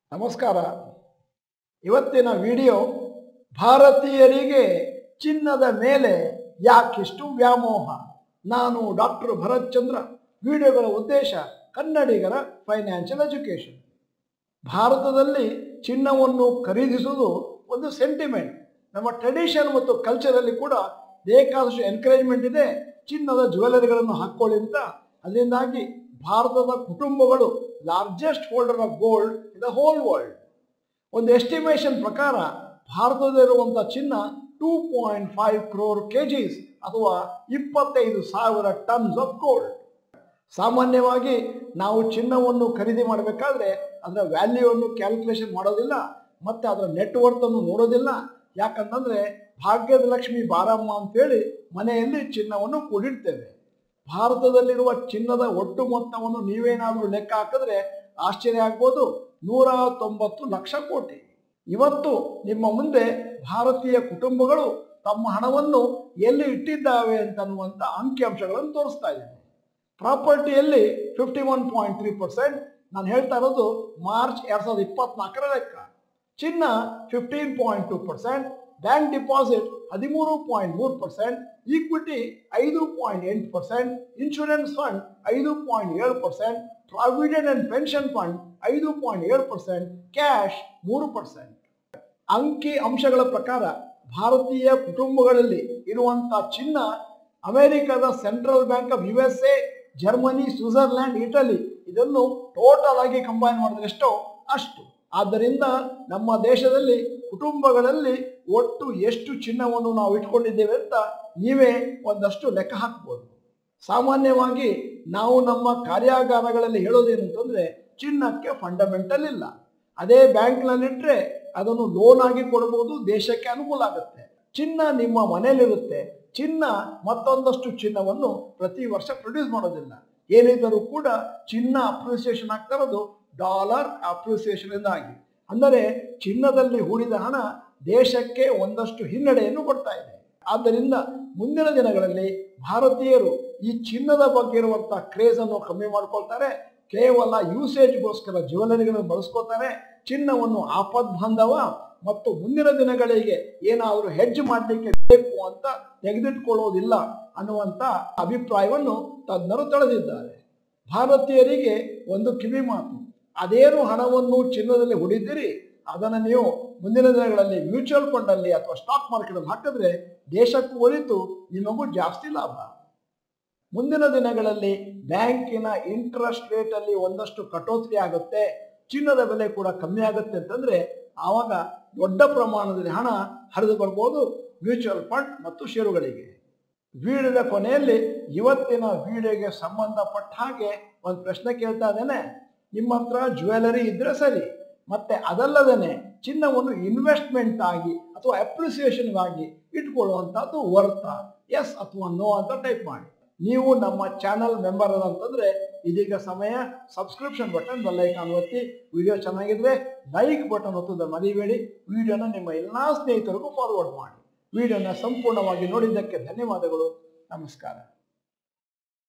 ನಮಸ್ಕಾರ ಇವತ್ತಿನ ವಿಡಿಯೋ ಭಾರತೀಯರಿಗೆ ಚಿನ್ನದ ಮೇಲೆ ಯಾಕಿಷ್ಟು ವ್ಯಾಮೋಹ ನಾನು ಡಾಕ್ಟರ್ ಭರತ್ ಚಂದ್ರ ವಿಡಿಯೋಗಳ ಉದ್ದೇಶ ಕನ್ನಡಿಗರ ಫೈನಾನ್ಷಿಯಲ್ ಎಜುಕೇಷನ್ ಭಾರತದಲ್ಲಿ ಚಿನ್ನವನ್ನು ಖರೀದಿಸುವುದು ಒಂದು ಸೆಂಟಿಮೆಂಟ್ ನಮ್ಮ ಟ್ರೆಡಿಷನ್ ಮತ್ತು ಕಲ್ಚರಲ್ಲಿ ಕೂಡ ಬೇಕಾದಷ್ಟು ಎನ್ಕರೇಜ್ಮೆಂಟ್ ಇದೆ ಚಿನ್ನದ ಜ್ಯುವೆಲರಿಗಳನ್ನು ಹಾಕ್ಕೊಳ್ಳಿ ಅಂತ ಅದರಿಂದಾಗಿ ಭಾರತದ ಕುಟುಂಬಗಳು largest holder of gold in the whole world ಒಂದು ಎಸ್ಟಿಮೇಷನ್ ಪ್ರಕಾರ ಭಾರತದಲ್ಲಿರುವಂಥ ಚಿನ್ನ two point five crore kgs ಅಥವಾ ಇಪ್ಪತ್ತೈದು ಸಾವಿರ ಟನ್ಸ್ ಆಫ್ ಗೋಲ್ಡ್ ಸಾಮಾನ್ಯವಾಗಿ ನಾವು ಚಿನ್ನವನ್ನು ಖರೀದಿ ಮಾಡಬೇಕಾದ್ರೆ ಅದರ ವ್ಯಾಲ್ಯೂವನ್ನು ಕ್ಯಾಲ್ಕುಲೇಷನ್ ಮಾಡೋದಿಲ್ಲ ಮತ್ತು ಅದರ ನೆಟ್ವರ್ತನ್ನು ನೋಡೋದಿಲ್ಲ ಯಾಕಂತಂದ್ರೆ ಭಾಗ್ಯದ ಲಕ್ಷ್ಮಿ ಬಾರಮ್ಮ ಅಂತೇಳಿ ಮನೆಯಲ್ಲಿ ಚಿನ್ನವನ್ನು ಕೂಡಿಡ್ತೇವೆ ಭಾರತದಲ್ಲಿರುವ ಚಿನ್ನದ ಒಟ್ಟು ಮೊತ್ತವನ್ನು ನೀವೇನಾದರೂ ಲೆಕ್ಕ ಹಾಕಿದ್ರೆ ಆಶ್ಚರ್ಯ ಆಗ್ಬೋದು ನೂರ ತೊಂಬತ್ತು ಲಕ್ಷ ಕೋಟಿ ಇವತ್ತು ನಿಮ್ಮ ಮುಂದೆ ಭಾರತೀಯ ಕುಟುಂಬಗಳು ತಮ್ಮ ಹಣವನ್ನು ಎಲ್ಲಿ ಇಟ್ಟಿದ್ದಾವೆ ಅಂತನ್ನುವಂಥ ಅಂಕಿಅಂಶಗಳನ್ನು ತೋರಿಸ್ತಾ ಇದ್ದೇನೆ ಪ್ರಾಪರ್ಟಿಯಲ್ಲಿ fifty one point three percent ನಾನು ಹೇಳ್ತಾ ಇರೋದು ಮಾರ್ಚ್ ಎರಡ್ ಸಾವಿರದ ಇಪ್ಪತ್ನಾಲ್ಕರ ಲೆಕ್ಕ ಚಿನ್ನ fifteen point two percent bank deposit ಹದಿಮೂರು ಪಾಯಿಂಟ್ ಮೂರು ಪರ್ಸೆಂಟ್ ಈಕ್ವಿಟಿ ಐದು ಪಾಯಿಂಟ್ ಎಂಟು ಪರ್ಸೆಂಟ್ ಇನ್ಶೂರೆನ್ಸ್ ಫಂಡ್ ಐದು ಪಾಯಿಂಟ್ ಏಳು percent provident and pension fund ಐದು ಪಾಯಿಂಟ್ ಏಳು ಪರ್ಸೆಂಟ್ ಕ್ಯಾಶ್ ಮೂರು ಪರ್ಸೆಂಟ್ ಅಂಕಿ ಅಂಶಗಳ ಪ್ರಕಾರ ಭಾರತೀಯ ಕುಟುಂಬಗಳಲ್ಲಿ ಇರುವಂತ ಚಿನ್ನ ಅಮೆರಿಕದ central bank of U S A Germany Switzerland Italy ಇದನ್ನು ಟೋಟಲ್ ಆಗಿ ಕಂಬೈನ್ ಮಾಡಿದ್ರೆ ಎಷ್ಟೋ ಅಷ್ಟು ಆದ್ದರಿಂದ ನಮ್ಮ ದೇಶದಲ್ಲಿ ಕುಟುಂಬಗಳಲ್ಲಿ ಒಟ್ಟು ಎಷ್ಟು ಚಿನ್ನವನ್ನು ನಾವು ಇಟ್ಕೊಂಡಿದ್ದೇವೆ ಅಂತ ನೀವೇ ಒಂದಷ್ಟು ಲೆಕ್ಕ ಹಾಕ್ಬೋದು ಸಾಮಾನ್ಯವಾಗಿ ನಾವು ನಮ್ಮ ಕಾರ್ಯಾಗಾರಗಳಲ್ಲಿ ಹೇಳೋದೇನು ಅಂತಂದ್ರೆ ಚಿನ್ನಕ್ಕೆ ಫಂಡಮೆಂಟಲ್ ಇಲ್ಲ ಅದೇ ಬ್ಯಾಂಕ್ನಲ್ಲಿಟ್ಟರೆ ಅದನ್ನು ಲೋನ್ ಆಗಿ ಕೊಡ್ಬೋದು ದೇಶಕ್ಕೆ ಅನುಕೂಲ ಆಗುತ್ತೆ ಚಿನ್ನ ನಿಮ್ಮ ಮನೆಯಲ್ಲಿರುತ್ತೆ ಚಿನ್ನ ಮತ್ತೊಂದಷ್ಟು ಚಿನ್ನವನ್ನು ಪ್ರತಿ ವರ್ಷ ಪ್ರೊಡ್ಯೂಸ್ ಮಾಡೋದಿಲ್ಲ ಏನಿದ್ದರೂ ಕೂಡ ಚಿನ್ನ ಅಪ್ರಿಸಿಯೇಷನ್ ಆಗ್ತಾ ಇರೋದು ಡಾಲರ್ ಅಪ್ರಿಸಿಯೇಷನ್ ಇಂದಾಗಿ ಅಂದರೆ ಚಿನ್ನದಲ್ಲಿ ಹೂಡಿದ ಹಣ ದೇಶಕ್ಕೆ ಒಂದಷ್ಟು ಹಿನ್ನಡೆಯನ್ನು ಕೊಡ್ತಾ ಇದೆ ಆದ್ದರಿಂದ ಮುಂದಿನ ದಿನಗಳಲ್ಲಿ ಭಾರತೀಯರು ಈ ಚಿನ್ನದ ಬಗ್ಗೆ ಇರುವಂತಹ ಕ್ರೇಜ್ ಅನ್ನು ಕಮ್ಮಿ ಮಾಡ್ಕೊಳ್ತಾರೆ ಕೇವಲ ಯೂಸೇಜ್ಗೋಸ್ಕರ ಜ್ಯುವೆಲರಿಗಳನ್ನು ಬಳಸ್ಕೋತಾರೆ ಚಿನ್ನವನ್ನು ಆಪದ್ ಬಾಂಧವ ಮತ್ತು ಮುಂದಿನ ದಿನಗಳಿಗೆ ಏನಾದರೂ ಹೆಜ್ಜೆ ಮಾಡಲಿಕ್ಕೆ ಬೇಕು ಅಂತ ತೆಗೆದಿಟ್ಕೊಳ್ಳೋದಿಲ್ಲ ಅನ್ನುವಂಥ ಅಭಿಪ್ರಾಯವನ್ನು ತಜ್ಞರು ತಳೆದಿದ್ದಾರೆ ಭಾರತೀಯರಿಗೆ ಒಂದು ಕಿವಿ ಮಾತು ಅದೇನು ಹಣವನ್ನು ಚಿನ್ನದಲ್ಲಿ ಹೂಡಿದ್ದೀರಿ ಅದನ್ನು ನೀವು ಮುಂದಿನ ದಿನಗಳಲ್ಲಿ ಮ್ಯೂಚುವಲ್ ಫಂಡಲ್ಲಿ ಅಥವಾ ಸ್ಟಾಕ್ ಮಾರ್ಕೆಟಲ್ಲಿ ಹಾಕಿದ್ರೆ ದೇಶಕ್ಕೂ ಒಳಿತು ನಿಮಗೂ ಜಾಸ್ತಿ ಲಾಭ ಮುಂದಿನ ದಿನಗಳಲ್ಲಿ ಬ್ಯಾಂಕಿನ ಇಂಟ್ರೆಸ್ಟ್ ರೇಟಲ್ಲಿ ಒಂದಷ್ಟು ಕಟೋತ್ರಿ ಆಗುತ್ತೆ ಚಿನ್ನದ ಬೆಲೆ ಕೂಡ ಕಮ್ಮಿ ಆಗುತ್ತೆ ಅಂತಂದ್ರೆ ಆವಾಗ ದೊಡ್ಡ ಪ್ರಮಾಣದಲ್ಲಿ ಹಣ ಹರಿದು ಬರ್ಬೋದು ಮ್ಯೂಚುವಲ್ ಫಂಡ್ ಮತ್ತು ಷೇರುಗಳಿಗೆ ವಿಡಿಯೋದ ಕೊನೆಯಲ್ಲಿ ಇವತ್ತಿನ ವಿಡಿಯೋಗೆ ಸಂಬಂಧಪಟ್ಟ ಹಾಗೆ ಒಂದು ಪ್ರಶ್ನೆ ಕೇಳ್ತಾ ಇದ್ದೇನೆ ನಿಮ್ಮ ಹತ್ರ ಜ್ಯುವೆಲರಿ ಇದ್ರೆ ಸರಿ ಮತ್ತೆ ಅದಲ್ಲದೇ ಚಿನ್ನವನ್ನು ಇನ್ವೆಸ್ಟ್ಮೆಂಟ್ ಆಗಿ ಅಥವಾ ಅಪ್ರಿಸಿಯೇಷನ್ ಆಗಿ ಇಟ್ಕೊಳ್ಳುವಂಥದ್ದು ವರ್ತ ಎಸ್ ಅಥವಾ ನೋ ಅಂತ ಟೈಪ್ ಮಾಡಿ ನೀವು ನಮ್ಮ ಚಾನಲ್ ಮೆಂಬರ್ ಅಂತಂದ್ರೆ ಇದೀಗ ಸಮಯ ಸಬ್ಸ್ಕ್ರಿಪ್ಷನ್ ಬಟನ್ ಬೆಲ್ಲೈಕಾನ್ ಒತ್ತಿ ವಿಡಿಯೋ ಚೆನ್ನಾಗಿದ್ರೆ ಲೈಕ್ ಬಟನ್ ಒತ್ತೋದನ್ನು ಮರಿಬೇಡಿ ವಿಡಿಯೋನ ನಿಮ್ಮ ಎಲ್ಲಾ ಸ್ನೇಹಿತರಿಗೂ ಫಾರ್ವರ್ಡ್ ಮಾಡಿ ವಿಡಿಯೋನ ಸಂಪೂರ್ಣವಾಗಿ ನೋಡಿದ್ದಕ್ಕೆ ಧನ್ಯವಾದಗಳು ನಮಸ್ಕಾರ